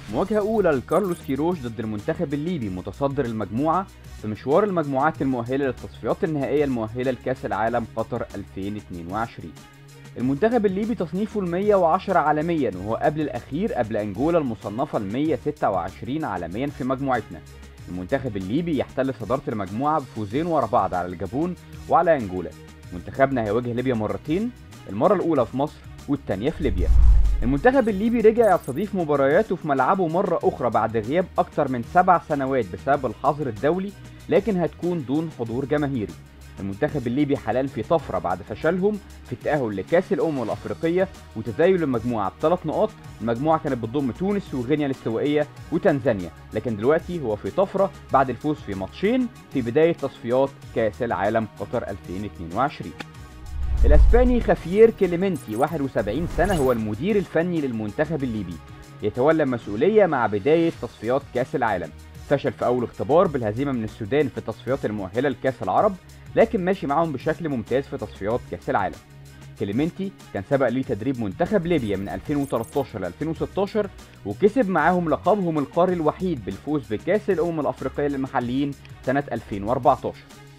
مواجهة أولى لكارلوس كيروش ضد المنتخب الليبي متصدر المجموعة في مشوار المجموعات المؤهلة للتصفيات النهائية المؤهلة لكأس العالم قطر 2022 المنتخب الليبي تصنيفه ال 110 عالميا وهو قبل الأخير قبل أنجولا المصنفة ال 126 عالميا في مجموعتنا المنتخب الليبي يحتل صدارة المجموعة بفوزين ورا بعض على الجابون وعلى أنجولا منتخبنا هيواجه ليبيا مرتين المرة الأولى في مصر والتانية في ليبيا المنتخب الليبي رجع يستضيف مبارياته في ملعبه مرة أخرى بعد غياب أكتر من سبع سنوات بسبب الحظر الدولي لكن هتكون دون حضور جماهيري المنتخب الليبي حاليا في طفرة بعد فشلهم في التأهل لكأس الأمم الأفريقية وتزايل المجموعة بثلاث نقاط المجموعة كانت بتضم تونس وغينيا الاستوائية وتنزانيا لكن دلوقتي هو في طفرة بعد الفوز في ماتشين في بداية تصفيات كأس العالم قطر 2022 الاسباني خافيير كليمنتي 71 سنة هو المدير الفني للمنتخب الليبي يتولى المسؤولية مع بداية تصفيات كأس العالم فشل في أول اختبار بالهزيمة من السودان في التصفيات المؤهلة لكأس العرب لكن ماشي معاهم بشكل ممتاز في تصفيات كأس العالم كليمنتي كان سبق ليه تدريب منتخب ليبيا من 2013 ل 2016 وكسب معاهم لقبهم القاري الوحيد بالفوز بكأس الأمم الأفريقية للمحليين سنة 2014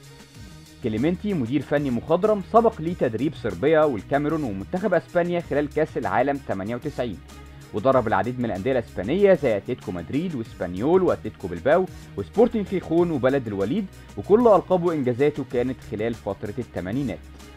كليمنتي مدير فني مخضرم سبق ليه تدريب صربيا والكاميرون ومنتخب اسبانيا خلال كاس العالم 98 ودرب العديد من الانديه الاسبانيه زي اتلتيكو مدريد واسبانيول واتلتيكو بلباو وسبورتنج خيخون وبلد الوليد وكل القابه وانجازاته كانت خلال فتره الثمانينات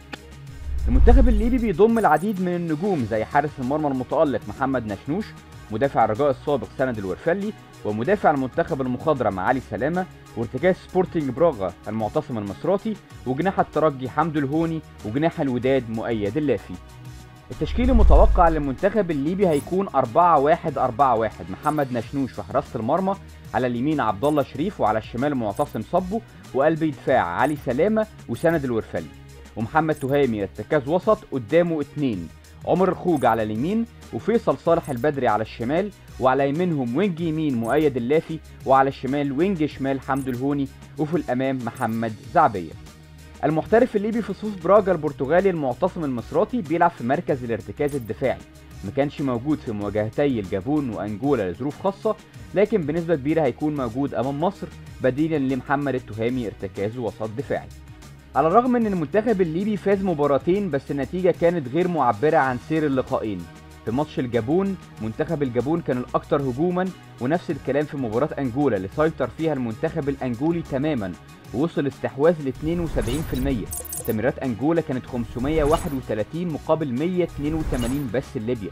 المنتخب الليبي بيضم العديد من النجوم زي حارس المرمى المتألق محمد نشنوش مدافع الرجاء السابق سند الورفلي ومدافع المنتخب المخضرم علي سلامة وارتكاز سبورتنج براغا المعتصم المصراتي وجناح الترجي حمدو الهوني وجناح الوداد مؤيد اللافي التشكيل المتوقع للمنتخب الليبي هيكون 4 1 4 1 محمد نشنوش في حراسة المرمى على اليمين عبد الله شريف وعلى الشمال معتصم صبو وقلب دفاع علي سلامة وسند الورفلي ومحمد تهامي ارتكاز وسط قدامه اتنين عمر الخوج على اليمين وفيصل صالح البدري على الشمال وعلى يمينهم وينج يمين مؤيد اللافي وعلى الشمال وينج شمال حمدو الهوني وفي الامام محمد زعبيه المحترف الليبي في صفوف براجا البرتغالي المعتصم المصراتي بيلعب في مركز الارتكاز الدفاعي ما كانش موجود في مواجهتي الجابون وانجولا لظروف خاصه لكن بنسبه كبيره هيكون موجود امام مصر بديلا لمحمد التهامي ارتكاز وسط دفاعي على الرغم من ان المنتخب الليبي فاز مباراتين بس النتيجه كانت غير معبره عن سير اللقاءين في ماتش الجابون منتخب الجابون كان الاكثر هجوما ونفس الكلام في مباراه انجولا اللي سيطر فيها المنتخب الانجولي تماما ووصل استحواذ ل 72% تمريرات انجولا كانت 531 مقابل 182 بس لليبيا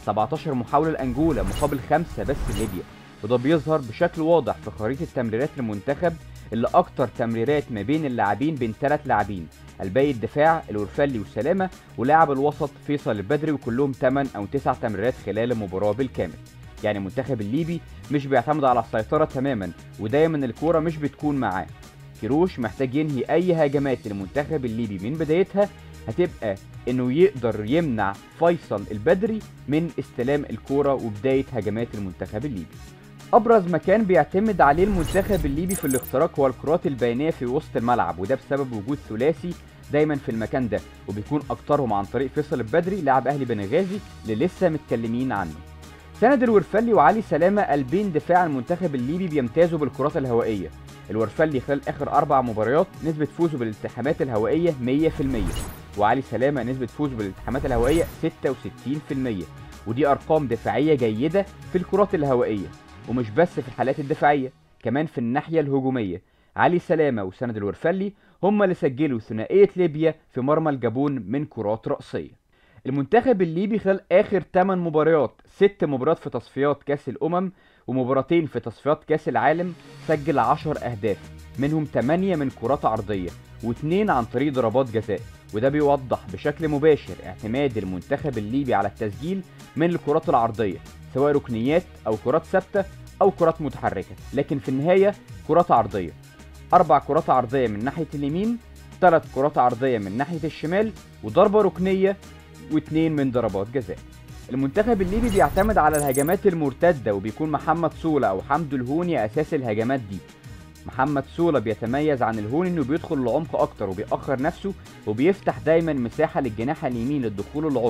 17 محاوله لانجولا مقابل 5 بس لليبيا وده بيظهر بشكل واضح في خريطه تمريرات المنتخب اللي اكتر تمريرات ما بين اللاعبين بين ثلاث لاعبين الباقي الدفاع الورفلي والسلامه ولاعب الوسط فيصل البدري وكلهم 8 او 9 تمريرات خلال المباراه بالكامل يعني المنتخب الليبي مش بيعتمد على السيطره تماما ودايما الكوره مش بتكون معاه كيروش محتاج ينهي اي هجمات للمنتخب الليبي من بدايتها هتبقى انه يقدر يمنع فيصل البدري من استلام الكوره وبدايه هجمات المنتخب الليبي ابرز مكان بيعتمد عليه المنتخب الليبي في الاختراق هو الكرات البينيه في وسط الملعب وده بسبب وجود ثلاثي دايما في المكان ده وبيكون اكترهم عن طريق فيصل البدري لاعب اهلي بنغازي اللي لسه متكلمين عنه سند الورفلي وعلي سلامه قلبين دفاع المنتخب الليبي بيمتازوا بالكرات الهوائيه الورفلي خلال اخر اربع مباريات نسبه فوزه بالالتحامات الهوائيه 100% وعلي سلامه نسبه فوزه بالالتحامات الهوائيه 66% ودي ارقام دفاعيه جيده في الكرات الهوائيه ومش بس في الحالات الدفاعيه كمان في الناحيه الهجوميه علي سلامه وسند الورفلي هم اللي سجلوا ثنائيه ليبيا في مرمى الجابون من كرات رأسيه المنتخب الليبي خلال اخر 8 مباريات 6 مباريات في تصفيات كاس الامم ومباراتين في تصفيات كاس العالم سجل 10 اهداف منهم 8 من كرات عرضيه و2 عن طريق ضربات جزاء وده بيوضح بشكل مباشر اعتماد المنتخب الليبي على التسجيل من الكرات العرضيه سواء ركنيات او كرات ثابته او كرات متحركه لكن في النهايه كرات عرضيه اربع كرات عرضيه من ناحيه اليمين ثلاث كرات عرضيه من ناحيه الشمال وضربه ركنيه واثنين من ضربات جزاء المنتخب الليبي بيعتمد على الهجمات المرتده وبيكون محمد صوله او حمدو الهوني اساس الهجمات دي محمد صوله بيتميز عن الهوني انه بيدخل لعمق اكتر وبيأخر نفسه وبيفتح دايما مساحه للجناح اليمين للدخول للعمق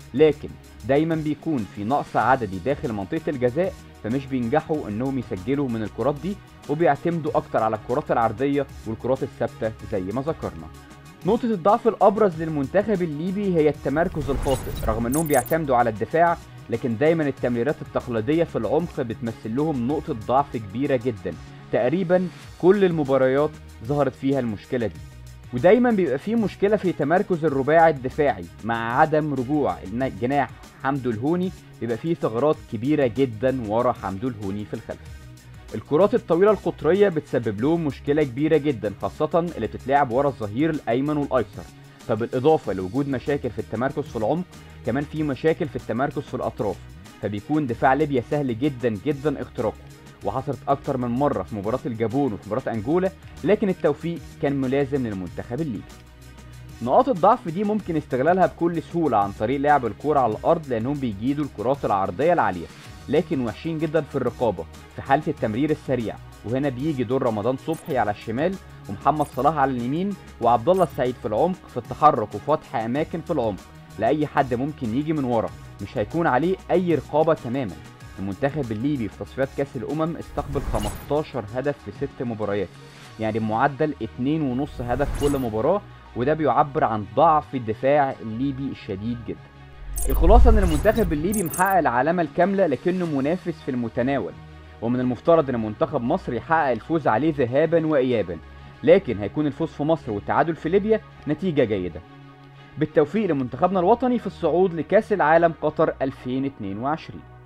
لكن دايما بيكون في نقص عددي داخل منطقة الجزاء فمش بينجحوا انهم يسجلوا من الكرات دي وبيعتمدوا اكتر على الكرات العرضية والكرات الثابتة زي ما ذكرنا نقطة الضعف الأبرز للمنتخب الليبي هي التمركز الخاطئ رغم أنهم بيعتمدوا على الدفاع لكن دايما التمريرات التقليدية في العمق بتمثل لهم نقطة ضعف كبيرة جدا تقريبا كل المباريات ظهرت فيها المشكلة دي ودايما بيبقى فيه مشكلة في تمركز الرباعي الدفاعي مع عدم رجوع الجناح حمدو الهوني بيبقى فيه ثغرات كبيرة جدا ورا حمدو الهوني في الخلف الكرات الطويلة القطرية بتسبب لهم مشكلة كبيرة جدا خاصة اللي بتتلعب ورا الظهير الأيمن والأيسر فبالإضافة لوجود مشاكل في التمركز في العمق كمان في مشاكل في التمركز في الأطراف فبيكون دفاع ليبيا سهل جدا جدا اختراقه وحصلت أكتر من مرة في مباراة الجابون وفي مباراة أنجولا لكن التوفيق كان ملازم للمنتخب الليبي نقاط الضعف دي ممكن استغلالها بكل سهولة عن طريق لعب الكرة على الأرض لأنهم بيجيدوا الكرات العرضية العالية لكن وحشين جدا في الرقابة في حالة التمرير السريع وهنا بيجي دور رمضان صبحي على الشمال ومحمد صلاح على اليمين وعبد الله السعيد في العمق في التحرك وفتح أماكن في العمق لأي حد ممكن يجي من ورا مش هيكون عليه أي رقابة تماما المنتخب الليبي في تصفيات كأس الأمم استقبل 15 هدف في 6 مباريات يعني بمعدل 2.5 هدف كل مباراة وده بيعبر عن ضعف الدفاع الليبي الشديد جدا الخلاصة ان المنتخب الليبي محقق العلامة الكاملة لكنه منافس في المتناول ومن المفترض ان منتخب مصر يحقق الفوز عليه ذهابا وايابا لكن هيكون الفوز في مصر والتعادل في ليبيا نتيجة جيدة بالتوفيق لمنتخبنا الوطني في الصعود لكأس العالم قطر 2022